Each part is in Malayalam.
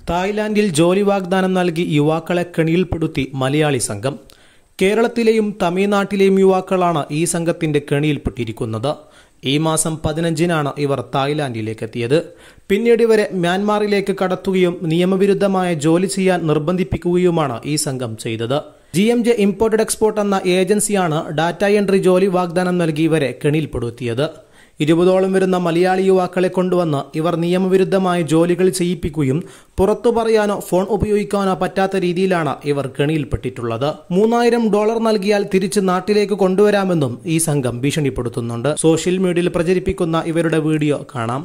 തായ്ലാന്റിൽ ജോലി വാഗ്ദാനം നൽകി യുവാക്കളെ കെണിയിൽപ്പെടുത്തി മലയാളി സംഘം കേരളത്തിലെയും തമിഴ്നാട്ടിലെയും യുവാക്കളാണ് ഈ സംഘത്തിന്റെ കെണിയിൽപ്പെട്ടിരിക്കുന്നത് ഈ മാസം പതിനഞ്ചിനാണ് ഇവർ തായ്ലാന്റിലേക്ക് എത്തിയത് പിന്നീട് ഇവരെ മ്യാൻമാറിലേക്ക് കടത്തുകയും നിയമവിരുദ്ധമായ ജോലി ചെയ്യാൻ നിർബന്ധിപ്പിക്കുകയുമാണ് ഈ സംഘം ചെയ്തത് G M J imported export എന്ന ഏജൻസിയാണ് ഡാറ്റ എൻട്രി ജോലി വാഗ്ദാനം നൽകി ഇവരെ കെണിയിൽപ്പെടുത്തിയത് ഇരുപതോളം വരുന്ന മലയാളി യുവാക്കളെ കൊണ്ടുവന്ന് ഇവർ നിയമവിരുദ്ധമായ ജോലികൾ ചെയ്യിപ്പിക്കുകയും പുറത്തു പറയാനോ ഫോൺ ഉപയോഗിക്കാനോ പറ്റാത്ത രീതിയിലാണ് ഇവർ കെണിയിൽപ്പെട്ടിട്ടുള്ളത് മൂന്നായിരം ഡോളർ നൽകിയാൽ തിരിച്ച് നാട്ടിലേക്ക് കൊണ്ടുവരാമെന്നും ഈ സംഘം ഭീഷണിപ്പെടുത്തുന്നുണ്ട് സോഷ്യൽ മീഡിയയിൽ പ്രചരിപ്പിക്കുന്ന ഇവരുടെ വീഡിയോ കാണാം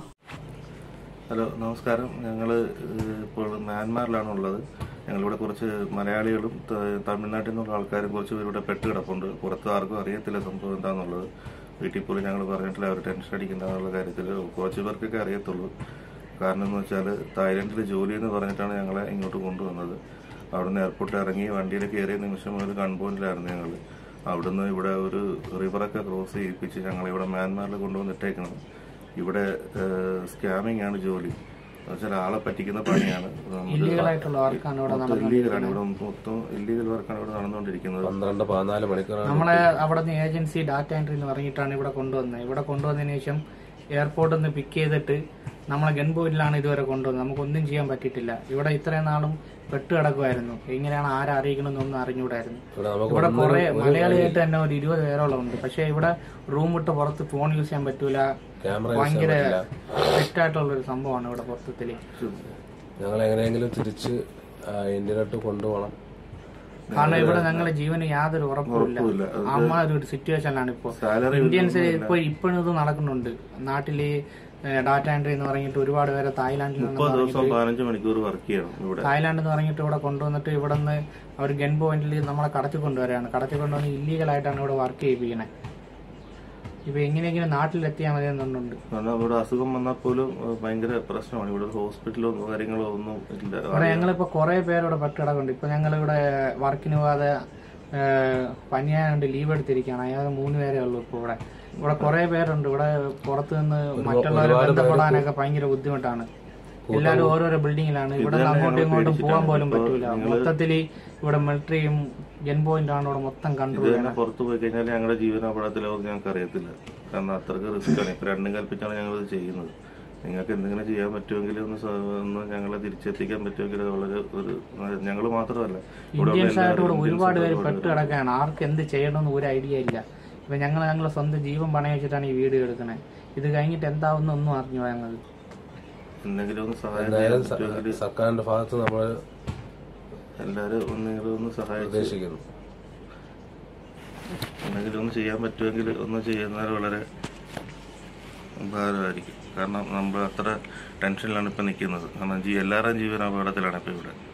ഹലോ നമസ്കാരം ഞങ്ങൾ ഇപ്പോൾ മ്യാൻമാറിലാണ് ഉള്ളത് ഞങ്ങളിവിടെ കുറച്ച് മലയാളികളും ത- തമിഴ്നാട്ടിൽ നിന്നുള്ള ആൾക്കാരും കുറച്ച് പേര് ഇവിടെ പെട്ട് കിടപ്പുണ്ട് പുറത്ത് ആർക്കും അറിയത്തില്ല സംഭവം എന്താണെന്നുള്ളത് വീട്ടിൽ പോലും ഞങ്ങൾ പറഞ്ഞിട്ടില്ല അവർ ടെൻഷൻ അടിക്കുന്ന എന്നുള്ള കാര്യത്തിൽ കുറച്ച് പേർക്കൊക്കെ അറിയത്തുള്ളൂ കാരണം എന്ന് വെച്ചാൽ തായ്ലൻഡിൽ ജോലി എന്ന് പറഞ്ഞിട്ടാണ് ഞങ്ങളെ ഇങ്ങോട്ട് കൊണ്ടുവന്നത് അവിടുന്ന് എയർപോർട്ടിൽ ഇറങ്ങി വണ്ടിയിൽ കയറിയ നിമിഷം മുതൽ കൺപോയിന്റിലായിരുന്നു ഞങ്ങൾ അവിടുന്ന് ഇവിടെ ഒരു റിവറൊക്കെ ക്രോസ് ചെയ്യിപ്പിച്ച് ഞങ്ങളിവിടെ മ്യാൻമാറിൽ കൊണ്ടുവന്നിട്ടേക്കണം ഇവിടെ സ്കാമിംഗ് ആണ് ജോലി എന്നുവെച്ചാൽ ആളെ പറ്റിക്കുന്ന പണിയാണ് ഇല്ലീഗൽ ആയിട്ടുള്ള വർക്കാണ് ഇവിടെ മൊത്തം ഇല്ലീഗലാണ് ഇവിടെ മൊത്തം ഇല്ലീഗൽ വർക്കാണ് ഇവിടെ നടന്നുകൊണ്ടിരിക്കുന്നത് പന്ത്രണ്ട് പതിനാല് മണിക്കൂറാണ് നമ്മളെ അവിടെ നിന്ന് ഏജൻസി ഡാറ്റ എൻട്രി എന്ന് പറഞ്ഞിട്ടാണ് ഇവിടെ കൊണ്ടുവന്നത് ഇവിടെ കൊണ്ടുവന്നതിന് ശേഷം എയർപോർട്ടിൽ നിന്ന് പിക്ക് ചെയ്തിട്ട് നമ്മളെ ഗൺ പോയിന്റിലാണ് ഇതുവരെ കൊണ്ടുവന്നത് നമുക്കൊന്നും ചെയ്യാൻ പറ്റിയിട്ടില്ല ഇവിടെ ഇത്രയും നാളും പെട്ട് കിടക്കുമായിരുന്നു എങ്ങനെയാണ് ആരെ അറിയിക്കണമെന്നൊന്നും അറിഞ്ഞുകൂടായിരുന്നു ഇവിടെ നമുക്ക് ഇവിടെ കുറെ മലയാളിയായിട്ട് തന്നെ ഒരു ഇരുപത് പേരോളം ഉണ്ട് പക്ഷെ ഇവിടെ റൂം വിട്ട് പുറത്ത് ഫോൺ യൂസ് ചെയ്യാൻ പറ്റൂല ക്യാമറ ഭയങ്കര തെറ്റായിട്ടുള്ള ഒരു സംഭവമാണ് ഇവിടെ പുറത്തത്തില് ഞങ്ങൾ എങ്ങനെയെങ്കിലും തിരിച്ച് ആ, ഇന്ത്യയിലോട്ട് കൊണ്ടുപോകണം കാരണം ഇവിടെ ഞങ്ങളുടെ ജീവന് യാതൊരു ഉറപ്പുമില്ല ഉറപ്പുമില്ല. അമ്മ ഒരു സിറ്റുവേഷനിലാണ് ഇപ്പോ സാലറി ഇന്ത്യൻസ് ഇപ്പൊ ഇപ്പോഴും ഇത് നടക്കുന്നുണ്ട് നാട്ടില് ഡാറ്റ എൻട്രി എന്ന് പറഞ്ഞിട്ട് ഒരുപാട് പേരെ തായ്ലാന്റിൽ നിന്ന് മുപ്പത് ദിവസം പതിനഞ്ച് മണിക്കൂർ വർക്ക് ചെയ്യണം ഇവിടെ തായ്ലാന്റ് എന്ന് പറഞ്ഞിട്ട് ഇവിടെ കൊണ്ടുവന്നിട്ട് ഇവിടെ നിന്ന് അവർ ഗൺ പോയിന്റിൽ നമ്മളെ കടത്തി കൊണ്ടുവരികയാണ് കടത്തി കൊണ്ടുവന്ന് ഇല്ലീഗൽ ആയിട്ടാണ് ഇവിടെ വർക്ക് ചെയ്യിപ്പിക്കണേ ഇപ്പൊ എങ്ങനെയെങ്കിലും നാട്ടിലെത്തിയാൽ മതി എന്നുണ്ട് കാരണം ഇവിടെ അസുഖം വന്നാൽ പോലും ഏഹ്, ഭയങ്കര പ്രശ്നമാണ് ഇവിടെ ഒരു ഹോസ്പിറ്റലോ കാര്യങ്ങളോ ഒന്നും ഇല്ല ഇവിടെ ഞങ്ങളിപ്പോ കുറെ പേരിവിടെ പെട്ട് കിടക്കുന്നുണ്ട് ഇപ്പൊ ഞങ്ങളിവിടെ വർക്കിന് പോകാതെ ഏഹ്, പനിയായോണ്ട് ലീവ് എടുത്തിരിക്കുകയാണ് അയാൾ മൂന്ന് പേരേ ഉള്ളൂ ഇപ്പൊ ഇവിടെ ഇവിടെ കുറെ പേരുണ്ട് ഇവിടെ പുറത്ത് നിന്ന് മറ്റുള്ളവരെ ബന്ധപ്പെടാനൊക്കെ ഭയങ്കര ബുദ്ധിമുട്ടാണ് എല്ലാവരും ഓരോരോ ബിൽഡിങ്ങിലാണ് ഇവിടെ നിന്ന് അങ്ങോട്ടും ഇങ്ങോട്ടും പോകാൻ പോലും പറ്റൂല മൊത്തത്തില് ഇവിടെ മിലിറ്ററിയും ഗൺ പോയിന്റ് ആണ് ഇവിടെ മൊത്തം ഇത് കൺട്രോൾ തന്നെ പുറത്തു പോയി കഴിഞ്ഞാൽ ഞങ്ങളുടെ ജീവന അപകടത്തിലാവും ഞങ്ങൾക്ക് അറിയത്തില്ല കാരണം അത്രക്ക് റിസ്ക് ആണ് ഇപ്പൊ രണ്ടും കൽപ്പിച്ചാണ് ഞങ്ങൾ ഇത് ചെയ്യുന്നത് നിങ്ങൾക്ക് എന്തെങ്കിലും ചെയ്യാൻ പറ്റുമെങ്കിൽ ഒന്ന് സ- ഒന്ന് ഞങ്ങളെ തിരിച്ചെത്തിക്കാൻ പറ്റുമെങ്കിൽ അത് വളരെ ഒരു ഞങ്ങൾ മാത്രമല്ല ഇവിടെ ഉള്ള ഇന്ത്യൻസ് ആയിട്ട് ഇവിടെ എല്ലാവരും ഒരുപാട് പേര് ഇന്ത്യൻസ് പെട്ട് കിടക്കുകയാണ് ആർക്ക് എന്ത് ചെയ്യണമെന്ന് ഒരു ഐഡിയ ഇല്ല ഇപ്പൊ ഞങ്ങൾ ഞങ്ങളെ സ്വന്തം ജീവൻ പണയം വെച്ചിട്ടാണ് ഈ വീഡിയോ എടുക്കണേ ഇത് കഴിഞ്ഞിട്ട് എന്താവുന്ന ഒന്നും അറിഞ്ഞു ഞങ്ങൾ എന്തെങ്കിലും ഒന്ന് സഹായം ചെയ്യാൻ എന്തായാലും സ- പറ്റുമെങ്കിൽ സർക്കാരിന്റെ ഭാഗത്ത് നമ്മൾ എല്ലാവരും ഒന്നെങ്കിലും ഒന്ന് സഹായിച്ച് പ്രതീക്ഷിക്കുന്നു എന്തെങ്കിലും ഒന്ന് ചെയ്യാൻ പറ്റുമെങ്കിൽ ഒന്ന് ചെയ്യുന്നാൽ വളരെ ഉപകാരമായിരിക്കും കാരണം നമ്മൾ അത്ര ടെൻഷനിലാണ് ഇപ്പം നിൽക്കുന്നത് കാരണം ജീ എല്ലാവരുടെയും ജീവൻ അപകടത്തിലാണ് ഇപ്പം ഇവിടെ